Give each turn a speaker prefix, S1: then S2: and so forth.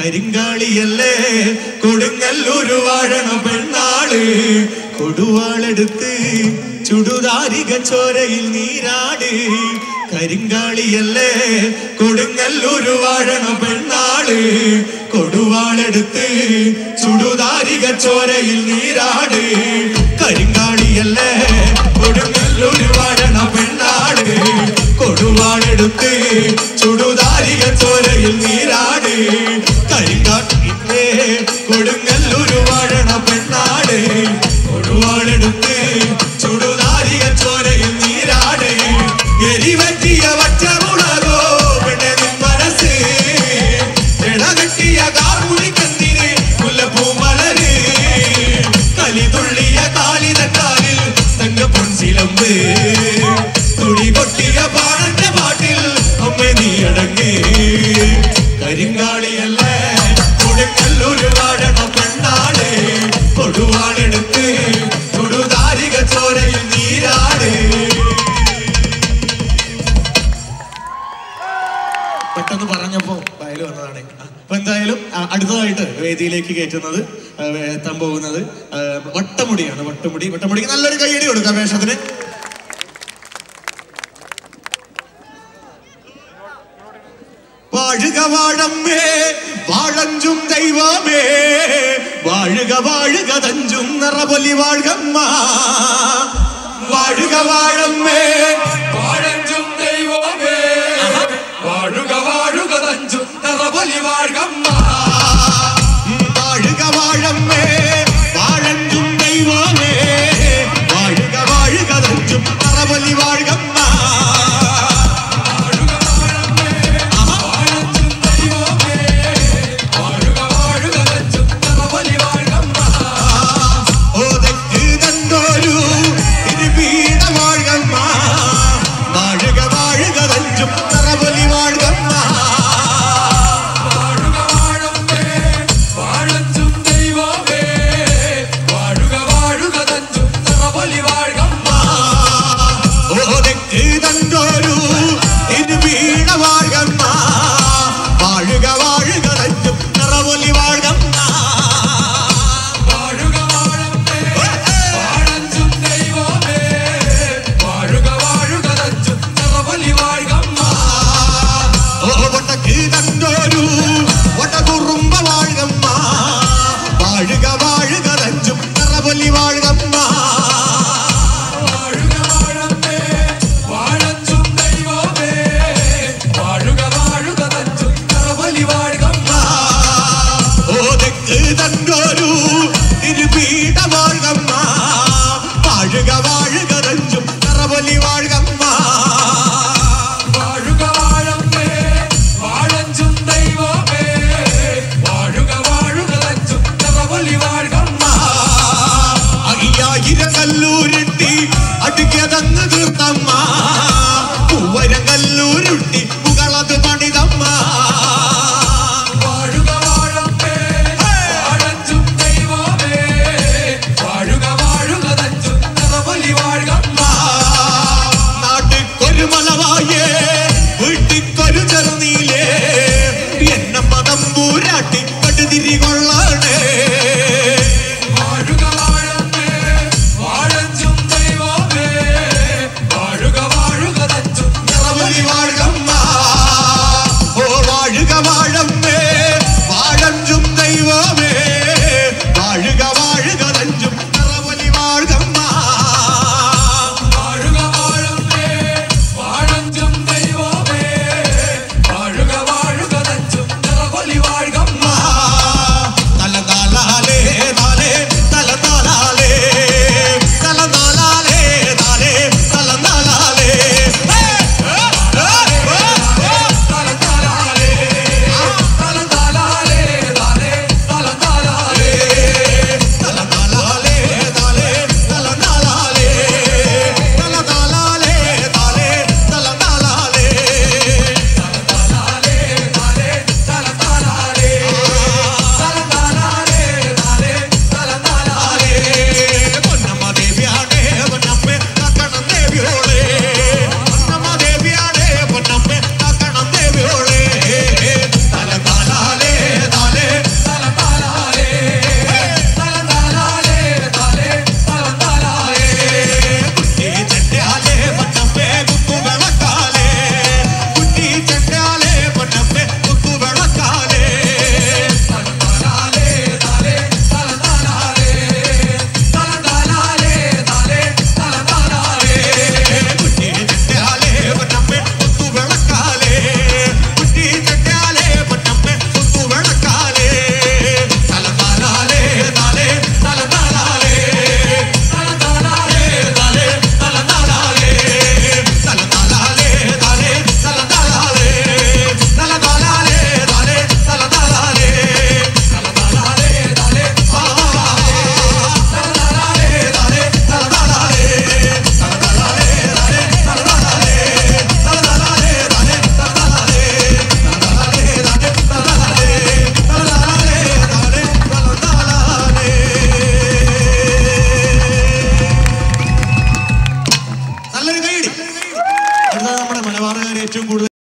S1: കരിങ്കാളിയല്ലേ കൊടുങ്ങല്ലൂരു വാഴണ പെണ്ണാള് കൊടുവാളെടുത്ത് ചുടുതാരിക ചോരയിൽ നീരാട് കരിങ്കാളിയല്ലേ കൊടുങ്ങല്ലൂരു വാഴണ പെണ്ണാള് കൊടുവാളെടുത്ത് ചുടുതാരിക ചോരയിൽ നീരാട് കരിങ്കാളിയല്ലേ കൊടുങ്ങല്ലൂരു വാഴണ പെണ്ണാട് കൊടുവാളെടുത്ത് ചുടുതാരിക ചോരയിൽ നീരാട് കരിങ്കാട്ടിന്റെ കൊടുങ്ങല്ലൂരു വാഴണ പെണ്ണാട് കൊടുവാളെടുത്ത് ചുടുതാരിക ചോരയിൽ നീരാട് എരിവറ്റിയ വച്ചമുളകോ പെണ്ണെ നിൻ മനസ്സ് ഇടകെട്ടിയ കാമുടിക്കന്തിന് മുല്ലപ്പൂമലര് കലിതുള്ളിയ കാലിതക്കാലിൽ തങ്ക പൊൻസിലമ്പ് തുണി കൊട്ടിയ പാടന്റെ പാട്ടിൽ അമ്മ നീ അടങ്ങ് കരിങ്കാളിയല്ലേ കൊടുങ്ങല്ലൂര് വാഴണ പെണ്ണാട് കൊടുവാളെടുത്ത് ചുടുതാരിക ചോരയിൽ നീരാട് പെട്ടെന്ന് പറഞ്ഞപ്പോ വയല് വന്നതാണ് അപ്പൊ എന്തായാലും ആ, അടുത്തതായിട്ട് വേദിയിലേക്ക് കയറ്റുന്നത് ആ, വേ- എത്താൻ പോകുന്നത് ആ, വട്ടമുടിയാണ് വട്ടമുടി വട്ടമുടിക്ക് നല്ലൊരു കൈയടി കൊടുക്കാം വേഷത്തിന് വാഴുക വാഴമ്മേ വാഴഞ്ചും ദൈവമേ വാഴുക വാഴുക തഞ്ചും നിറപൊലി വാഴ്കമ്മ വാഴുക വാഴമ്മേ
S2: വാഴഞ്ചും ദൈവമേ വാഴുക വാഴുക തഞ്ചും തറപൊലി വാഴമ്മ
S1: വാഴുക വാഴമ്മേ വാഴഞ്ചും ദൈവമേ വാഴുക വാഴുക തഞ്ചും നിറപൊലി വാഴ്കമ്മ
S2: വാഴുക വാഴമ്മേ വാഴഞ്ചും ദൈവമേ വാഴുക വാഴുക തഞ്ചും തറപൊലി വാഴമ്മ
S1: ഓതക്ക് തന്നോരു ഇരുപീട വാഴ്കമ്മ വാഴുക വാഴുക തഞ്ചും നിറപൊലി വാഴ്കമ്മ
S2: വാഴുക വാഴമ്മേ വാഴഞ്ചും ദൈവമേ വാഴുക വാഴുക തഞ്ചും തറപൊലി വാഴമ്മ
S1: ഓതക്ക് തന്നോരു ഇരുപീട വാഴ്കമ്മ വാഴുക വാഴുക തഞ്ചും നിറപൊലി വാഴ്കമ്മ
S2: വാഴുക വാഴമ്മേ വാഴഞ്ചും ദൈവമേ വാഴുക വാഴുക തഞ്ചും തറപൊലി വാഴമ്മ
S1: ഓവട്ടക്ക് തന്നോരു വടകുറുമ്പ വാഴ്കമ്മ വാഴുക വാഴുക തഞ്ചും നിറപൊലി വാഴ്കമ്മ
S2: വാഴുക വാഴമ്മേ വാഴഞ്ചും ദൈവമേ വാഴുക വാഴുക തഞ്ചും തറപൊലി വാഴമ്മ
S1: ഓതക്ക് തന്നോരു ഇരുപീട വാഴ്കമ്മ വാഴുക വാഴുക തഞ്ചും നിറപൊലി വാഴ്കമ്മ
S2: വാഴുക വാഴമ്മേ വാഴഞ്ചും ദൈവമേ വാഴുക വാഴുക തഞ്ചും തറപൊലി വാഴമ്മ
S1: അയ്യായിരം കല്ലൂരുട്ടി അടുക്കിയതങ്ങ് തീർത്തമ്മ പൂവരം കല്ലൂരുട്ടി പുകളത് പണിതമ്മ
S2: വാഴുക വാഴമ്മേ വാഴഞ്ചും ദൈവമേ വാഴുക വാഴുക തഞ്ചും തറപൊലി വാഴമ്മ
S1: നാട്ടിക്കൊരു മലവായേ വീട്ടിക്കൊരു ചെറുനീലേ എന്നെ മതം പൂരാട്ടി കടുതിരി കൊള്ളണേ
S2: വാഴുക വാഴമ്മേ വാഴഞ്ചും ദൈവമേ വാഴുക വാഴുക തഞ്ചും
S1: നിറവലി വാഴമ്മ ഓ വാഴുക വാഴമ്മേ വാഴഞ്ചും ദൈവമേ വാഴുക വാഴുക തഞ്ചും നിറവലി വാഴമ്മ
S2: വാഴുക വാഴമ്മേ വാഴഞ്ചും ദൈവമേ വാഴുക വാഴുക തഞ്ചും തറപൊലി വാഴമ്മ
S1: അടുത്തത് നമ്മുടെ മലബാറുകാർ ഏറ്റവും കൂടുതൽ